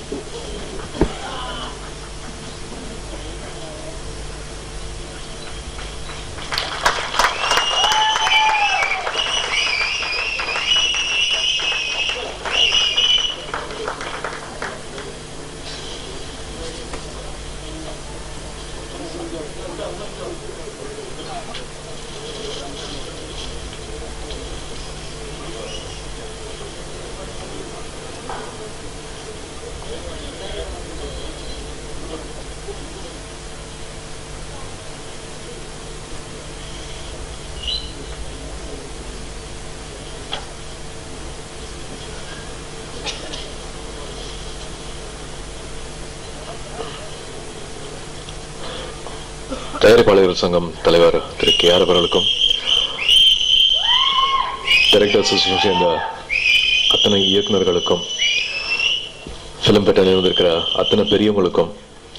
தயாரிப்பாளர்கள் சங்கம் தலைவர் திரு கே ஆர் அவர்களுக்கும் டைரக்டர் அசோசியேஷன் சேர்ந்த அத்தனை இயக்குனர்களுக்கும் ஃபிலிம் பெட்டனில் வந்திருக்கிற அத்தனை பெரியவங்களுக்கும்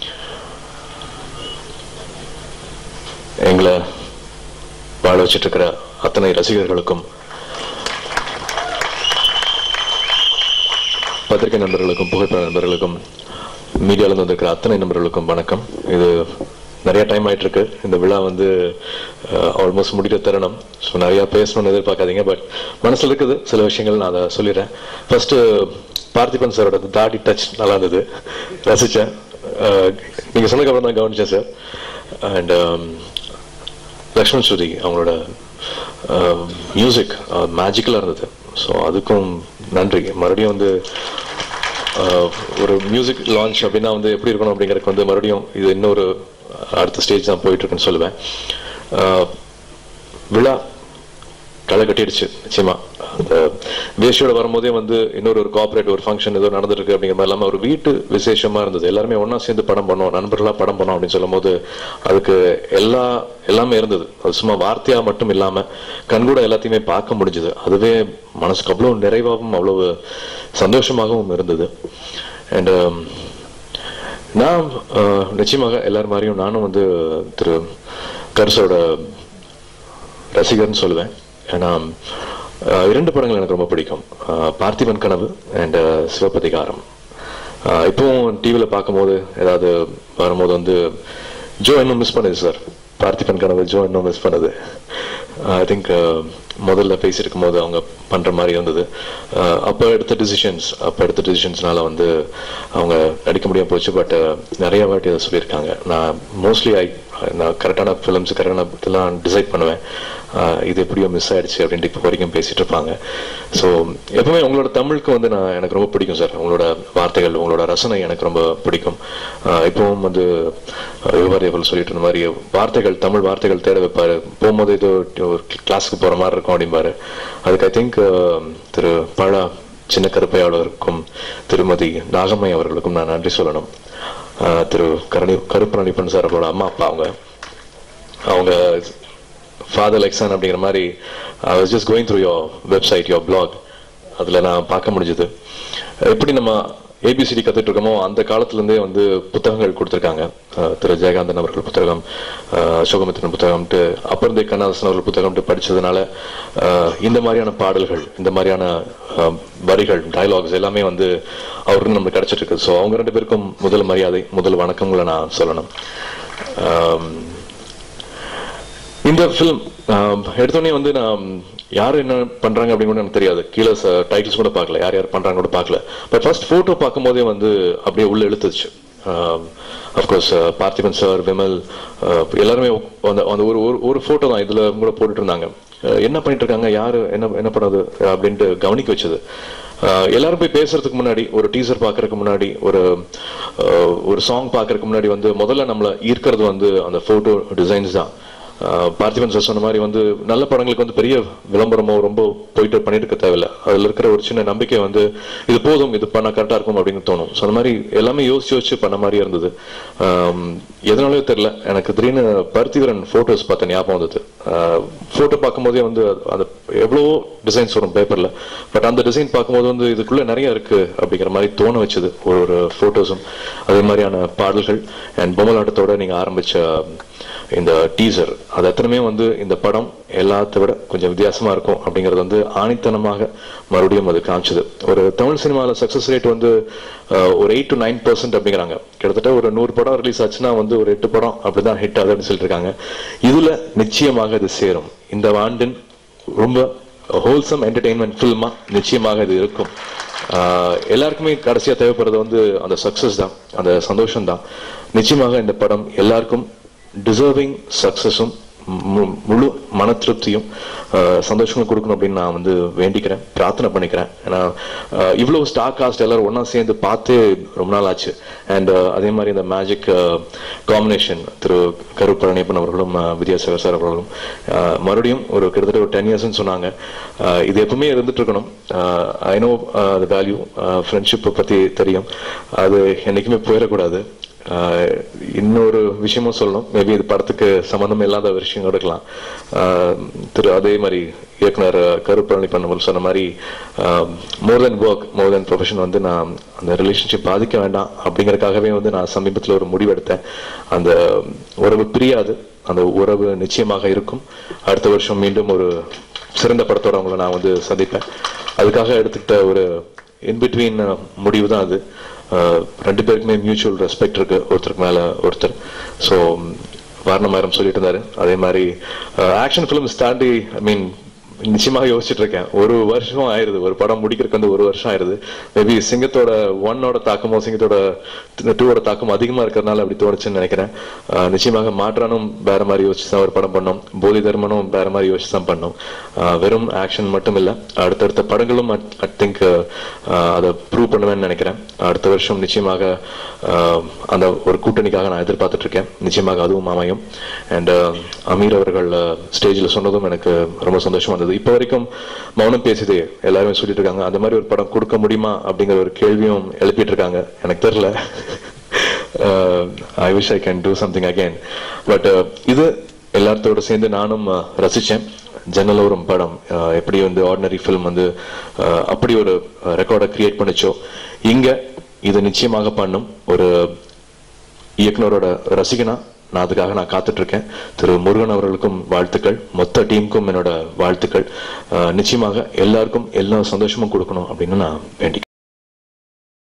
எங்களை வாழ வச்சிட்டு இருக்கிற அத்தனை ரசிகர்களுக்கும் பத்திரிகை நண்பர்களுக்கும் புகைப்பட நண்பர்களுக்கும் மீடியாவில் வந்திருக்கிற அத்தனை நண்பர்களுக்கும் வணக்கம் இது நிறைய டைம் ஆயிட்டு இருக்கு இந்த விழா வந்து ஆல்மோஸ்ட் முடிக்கிற தருணம் ஸோ நிறைய பேசணும்னு எதிர்பார்க்காதீங்க பட் மனசுல இருக்குது சில விஷயங்கள் நான் அதை சொல்லிடுறேன் ஃபர்ஸ்ட் பார்த்திபன் சாரோட தாடி டச் நல்லா இருந்தது ரசிச்சேன் அஹ், நீங்க சொன்னதுக்கு அப்புறம் தான் கவனிச்சேன் சார் அண்ட் லக்ஷ்மண் ஸ்ருதி அவங்களோட மியூசிக் மேஜிக்கலாக இருந்தது ஸோ அதுக்கும் நன்றி மறுபடியும் வந்து ஆஹ், ஒரு மியூசிக் லான்ச் அப்படின்னா வந்து எப்படி இருக்கணும் அப்படிங்கறதுக்கு வந்து மறுபடியும் இது இன்னொரு அடுத்த ஸ்டேஜ் தான் போயிட்டு இருக்குன்னு சொல்லுவேன் ஆஹ், விழா களை கட்டிடுச்சு நிச்சயமா அந்த வேஷியோட வரும்போதே வந்து இன்னொரு ஒரு கார்பரேட் ஒரு ஃபங்க்ஷன் ஏதோ நடந்துட்டு இருக்கு அப்படிங்கிற மாதிரி இல்லாம ஒரு வீட்டு விசேஷமா இருந்தது எல்லாருமே ஒண்ணா சேர்ந்து படம் பண்ணோம் நண்பர்களா படம் பண்ணோம் அப்படின்னு சொல்லும் போது அதுக்கு எல்லா எல்லாமே இருந்தது அது சும்மா வார்த்தையா மட்டும் இல்லாம கண்கூட எல்லாத்தையுமே பார்க்க முடிஞ்சது அதுவே மனசுக்கு அவ்வளவு நிறைவாகவும் அவ்வளவு சந்தோஷமாகவும் இருந்தது அண்ட் நான் அஹ், நிச்சயமாக எல்லார் மாதிரியும் நானும் வந்து திரு கருசோட ரசிகர்னு சொல்லுவேன் ஏன்னா அஹ், இரண்டு படங்கள் எனக்கு ரொம்ப பிடிக்கும் அஹ், பார்த்திபன் கனவு அண்ட் சிவபதிகாரம் அஹ், இப்பவும் டிவியில் பார்க்கும்போது ஏதாவது வரும்போது வந்து ஜோ இன்னும் மிஸ் பண்ணுது சார் பார்த்திபன் கனவு ஜோ இன்னும் மிஸ் பண்ணுது ஐ திங்க் முதல்ல பேசியிருக்கும் போது அவங்க பண்ற மாதிரி இருந்தது அஹ், அப்போ எடுத்த டிசிஷன்ஸ் அப்போ எடுத்த டிசிஷன்ஸ்னால வந்து அவங்க நடிக்க முடியாம போச்சு பட் நிறைய வாட்டி அதை சொல்லியிருக்காங்க நான் மோஸ்ட்லி ஐ நான் கரெக்டான ஃபிலிம்ஸ் கரெக்டான இதெல்லாம் டிசைட் பண்ணுவேன் அஹ், இது எப்படியோ மிஸ் ஆயிடுச்சு அப்படின்ட்டு இப்போ வரைக்கும் பேசிட்டு இருப்பாங்க ஸோ எப்பவுமே உங்களோட தமிழுக்கு வந்து நான் எனக்கு ரொம்ப பிடிக்கும் சார் உங்களோட வார்த்தைகள் உங்களோட ரசனை எனக்கு ரொம்ப பிடிக்கும் அஹ், இப்பவும் வந்து விவகாரி அவர்கள் சொல்லிட்டு இருந்த மாதிரி வார்த்தைகள் தமிழ் வார்த்தைகள் தேட வைப்பாரு போகும்போது ஏதோ ஒரு கிளாஸுக்கு போற மாதிரி இருக்கும் அப்படிம்பாரு அதுக்கு ஐ திங்க் திரு பழா சின்ன கருப்பையாளருக்கும் திருமதி நாகம்மை அவர்களுக்கும் நான் நன்றி சொல்லணும் அஹ், திரு கரணி கருப்பரணிப்பன் சார் அவரோட அம்மா அப்பா அவங்க அவங்க ஃபாதர் லெக்ஸன் அப்படிங்கிற மாதிரி I was just going through your website your blog அதில் நான் பார்க்க முடிஞ்சது எப்படி நம்ம ஏபிசிடி கத்துட்டு இருக்கோமோ அந்த காலத்துல இருந்தே வந்து புத்தகங்கள் கொடுத்துருக்காங்க அஹ் திரு ஜெயகாந்தன் அவர்கள் புத்தகம் அஹ் அசோகமித்திரன் புத்தகம்ட்டு அப்ப இருந்தே கண்ணதாசன் அவர்கள் புத்தகம்ட்டு படிச்சதுனால அஹ் இந்த மாதிரியான பாடல்கள் இந்த மாதிரியான அஹ், வரிகள் டயலாக்ஸ் எல்லாமே வந்து அவருக்கு நம்மளுக்கு கிடைச்சிட்டு இருக்கு ஸோ அவங்க ரெண்டு பேருக்கும் முதல் மரியாதை முதல் வணக்கங்களை நான் சொல்லணும் ஆம், இந்த ஃபிலிம் எடுத்தோடனே வந்து நான் யார் என்ன பண்றாங்க அப்படின்னு கூட எனக்கு தெரியாது கீழே டைட்டில்ஸ் கூட பார்க்கல யார் யார் பண்றாங்க கூட பார்க்கல பட் ஃபர்ஸ்ட் போட்டோ பார்க்கும்போதே வந்து அப்படியே உள்ள இழுத்துச்சு அஃப்கோர்ஸ் பார்த்திபன் சார் விமல் ஆஹ் எல்லாருமே அந்த அந்த ஒரு ஒரு ஒரு போட்டோ தான் இதுல கூட போட்டுட்டு இருந்தாங்க ஆஹ் என்ன பண்ணிட்டு இருக்காங்க யாரு என்ன என்ன பண்ணது அப்படின்ட்டு கவனிக்க வச்சது ஆஹ் எல்லாரும் போய் பேசுறதுக்கு முன்னாடி ஒரு டீசர் பார்க்கறதுக்கு முன்னாடி ஒரு ஆஹ் ஒரு சாங் பார்க்கறதுக்கு முன்னாடி வந்து முதல்ல நம்மள ஈர்க்கிறது வந்து அந்த போட்டோ டிசைன்ஸ் தான் ஆஹ் பார்த்திபன் சார் சொன்ன மாதிரி வந்து நல்ல படங்களுக்கு வந்து பெரிய விளம்பரமோ ரொம்ப போயிட்டு பண்ணிட்டு இருக்க தேவையில்ல அதுல இருக்கிற ஒரு சின்ன நம்பிக்கை வந்து இது போதும் இது பண்ணா கரெக்டா இருக்கும் அப்படின்னு தோணும் ஸோ அந்த மாதிரி எல்லாமே யோசிச்சு யோசிச்சு பண்ண மாதிரி இருந்தது ஆம், எதனாலயோ தெரியல எனக்கு திடீர்னு பருத்திவரன் போட்டோஸ் பார்த்த ஞாபகம் வந்தது போட்டோ பார்க்கும்போதே வந்து அந்த எவ்வளவோ டிசைன்ஸ் வரும் பேப்பர்ல பட் அந்த டிசைன் பார்க்கும்போது வந்து இதுக்குள்ள நிறைய இருக்கு அப்படிங்கிற மாதிரி தோண வச்சது ஒரு ஒரு போட்டோஸும் அதே மாதிரியான பாடல்கள் அண்ட் பொம்மலாட்டத்தோட நீங்க ஆரம்பிச்ச இந்த டீசர் அது எத்தனையுமே வந்து இந்த படம் எல்லாத்த விட கொஞ்சம் வித்தியாசமா இருக்கும் அப்படிங்கிறது வந்து ஆணித்தனமாக மறுபடியும் அது காமிச்சது ஒரு தமிழ் சினிமாவில் சக்சஸ் ரேட் வந்து அஹ், ஒரு எயிட் டு நைன் பர்சன்ட் அப்படிங்கிறாங்க கிட்டத்தட்ட ஒரு நூறு படம் ரிலீஸ் ஆச்சுன்னா வந்து ஒரு எட்டு படம் அப்படிதான் ஹிட் ஆகுது அப்படின்னு சொல்லிட்டு இருக்காங்க இதுல நிச்சயமாக இது சேரும் இந்த ஆண்டின் ரொம்ப ஹோல்சம் என்டர்டெயின்மெண்ட் ஃபில்மா நிச்சயமாக இது இருக்கும் ஆஹ் எல்லாருக்குமே கடைசியா தேவைப்படுறது வந்து அந்த சக்சஸ் தான் அந்த சந்தோஷம் தான் நிச்சயமாக இந்த படம் எல்லாருக்கும் டிசர்விங் சக்சஸும் முழு மன திருப்தியும் ஆஹ் சந்தோஷமும் கொடுக்கணும் அப்படின்னு நான் வந்து வேண்டிக்கிறேன் பிரார்த்தனை பண்ணிக்கிறேன் ஏன்னா ஆஹ் இவ்வளவு ஸ்டார் காஸ்ட் எல்லாரும் ஒண்ணா சேர்ந்து பார்த்து ரொம்ப நாள் ஆச்சு அண்ட் அதே மாதிரி இந்த மேஜிக் காம்பினேஷன் திரு கரு பழனியப்பன் அவர்களும் ஆஹ் வித்யாசாகர் சார் அவர்களும் ஆஹ் மறுபடியும் ஒரு கிட்டத்தட்ட ஒரு டென் இயர்ஸ்னு சொன்னாங்க ஆஹ் இது எப்பவுமே இருந்துட்டு இருக்கணும் ஐ நோ த வேல்யூ ஃப்ரெண்ட்ஷிப்பை பத்தி தெரியும் அது என்னைக்குமே போயிடக்கூடாது ஆஹ் இன்னொரு விஷயமும் சொல்லணும் மேபி இது படத்துக்கு சம்மந்தம் இல்லாத ஒரு விஷயம் எடுக்கலாம் ஆஹ் திரு அதே மாதிரி இயக்குனர் கருப்பழனி பண்ணவர்கள் சொன்ன மாதிரி மோர் தென் ஒர்க் மோர் தென் ப்ரொஃபஷன் வந்து நான் அந்த ரிலேஷன்ஷிப் பாதிக்க வேண்டாம் அப்படிங்கறதுக்காகவே வந்து நான் சமீபத்தில் ஒரு முடிவெடுத்தேன் அந்த உறவு பிரியாது அந்த உறவு நிச்சயமாக இருக்கும் அடுத்த வருஷம் மீண்டும் ஒரு சிறந்த படத்தோட அவங்கள நான் வந்து சந்திப்பேன் அதுக்காக எடுத்துக்கிட்ட ஒரு இன்பிட்வீன் முடிவு தான் அது அஹ் ரெண்டு பேருக்குமே மியூச்சுவல் ரெஸ்பெக்ட் இருக்கு ஒருத்தருக்கு மேல ஒருத்தர் ஸோ வாரணமாயிரம் சொல்லிட்டு இருந்தாரு அதே மாதிரி ஆக்ஷன் ஃபிலிம்ஸ் தாண்டி ஐ மீன் நிச்சயமாக யோசிச்சுட்டு இருக்கேன் ஒரு வருஷம் ஆயிருது ஒரு படம் முடிக்கிறதுக்கு வந்து ஒரு வருஷம் ஆயிருது மேபி சிங்கத்தோட ஒன்னோட தாக்கமோ சிங்கத்தோட டூவோட தாக்கம் அதிகமா இருக்கிறதுனால அப்படி தோணுச்சுன்னு நினைக்கிறேன் அஹ் நிச்சயமாக மாற்றானும் வேற மாதிரி யோசிச்சு தான் ஒரு படம் பண்ணோம் போதி தர்மனும் வேற மாதிரி யோசிச்சு தான் பண்ணோம் அஹ் வெறும் ஆக்ஷன் மட்டும் இல்ல அடுத்தடுத்த படங்களும் ஐ திங்க் அதை ப்ரூவ் பண்ணுவேன்னு நினைக்கிறேன் அடுத்த வருஷம் நிச்சயமாக அஹ், அந்த ஒரு கூட்டணிக்காக நான் எதிர்பார்த்துட்டு இருக்கேன் நிச்சயமாக அதுவும் அமையும் அண்ட் அமீர் அவர்கள் ஸ்டேஜில் சொன்னதும் எனக்கு ரொம்ப சந்தோஷமா இருந்தது இப்போ வரைக்கும் மௌனம் பேசுதே எல்லாருமே சொல்லிட்டு இருக்காங்க அந்த மாதிரி ஒரு படம் கொடுக்க முடியுமா அப்படிங்கிற ஒரு கேள்வியும் எழுப்பிட்டு இருக்காங்க எனக்கு தெரியல I wish I can do something again but இது எல்லாத்தோட சேர்ந்து நானும் uh, ரசிச்சேன் ஜன்னலோரம் படம் uh, எப்படி வந்து ஆர்டினரி ஃபிலிம் வந்து uh, அப்படி ஒரு ரெக்கார்டை கிரியேட் பண்ணுச்சோ இங்க இது நிச்சயமாக பண்ணும் ஒரு இயக்குனரோட ரசிகனா நான் அதுக்காக நான் காத்துட்டு இருக்கேன் திரு முருகன் அவர்களுக்கும் வாழ்த்துக்கள் மொத்த டீமுக்கும் என்னோட வாழ்த்துக்கள் அஹ் நிச்சயமாக எல்லாருக்கும் எல்லா சந்தோஷமும் கொடுக்கணும் அப்படின்னு நான் வேண்டிக்கிறேன்